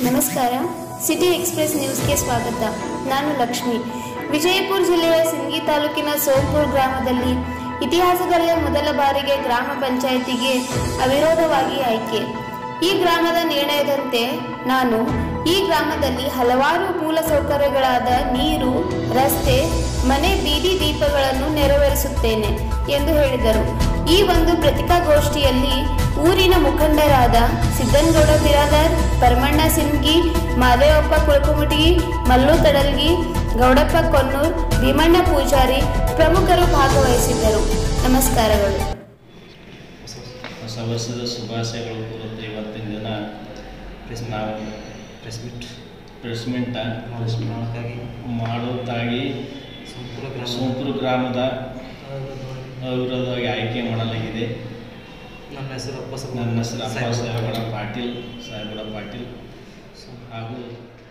ನಮಸ್ಕಾರ city express ನ್ಯೂಸ್ಗೆ ಸ್ವಾಗತ ನಾನು ಲಕ್ಷ್ಮಿ ವಿಜಯಪುರ ಜಿಲ್ಲೆಯ ಸಿಂಗಿ ತಾಲೂಕಿನ ಸೋಂಪುರ್ ಗ್ರಾಮದಲ್ಲಿ ಇತಿಹಾಸದಲ್ಲೇ ಮೊದಲ ಬಾರಿಗೆ ಗ್ರಾಮ ಪಂಚಾಯಿತಿಗೆ ಅವಿರೋಧವಾಗಿ ಆಯ್ಕೆ ಈ ಗ್ರಾಮದ ನಿರ್ಣಯದಂತೆ ನಾನು ಈ ಗ್ರಾಮದಲ್ಲಿ ಹಲವಾರು ಮೂಲ ಸೌಕರ್ಯಗಳಾದ ನೀರು ರಸ್ತೆ ಮನೆ ಬೀದಿ ದೀಪಗಳನ್ನು ನೆರವೇರಿಸುತ್ತೇನೆ ಎಂದು ಹೇಳಿದರು ಈ ಒಂದು ಪತ್ರಿಕಾಗೋಷ್ಠಿಯಲ್ಲಿ ಊರಿನ ಮುಖಂಡರಾದ ಸಿದ್ದನಗೌಡ ಬಿರಾದರ್ ಪರಮಣ್ಣ ಸಿಂಗಿ ಮಾದೇವಪ್ಪ ಕುಳಕುಮುಟಿ ಮಲ್ಲು ತಡಲ್ಗಿ ಗೌಡಪ್ಪ ಕೊನ್ನೂರ್ ಭೀಮಣ್ಣ ಪೂಜಾರಿ ಪ್ರಮುಖರು ಭಾಗವಹಿಸಿದ್ದರು ನಮಸ್ಕಾರಗಳು ಹೊಸ ವರ್ಷದ ಶುಭಾಶಯಗಳು ಕೋರುತ್ತೆ ಇವತ್ತಿನ ದಿನ ಪ್ರೆಸ್ ನಾವು ಪ್ರೆಸ್ ಮೀಟ್ ಪ್ರೆಸ್ ಮೀಟ ಮಾಡೋಕ್ಕಾಗಿ ಮಾಡೋದಾಗಿ ಸಂಪೂರ್ಣ ಗ್ರಾಮ ಸೋಂಪುರ ಗ್ರಾಮದ ಅವಿರೋಧವಾಗಿ ಆಯ್ಕೆ ಮಾಡಲಾಗಿದೆ ನನ್ನ ಹೆಸರು ಅಪ್ಪ ನನ್ನ ಹೆಸರು ಅಪ್ಪ ಸಾಹೇಬಗೌಡ ಪಾಟೀಲ್ ಸಾಹೇಬಗೌಡ ಪಾಟೀಲ್ ಹಾಗೂ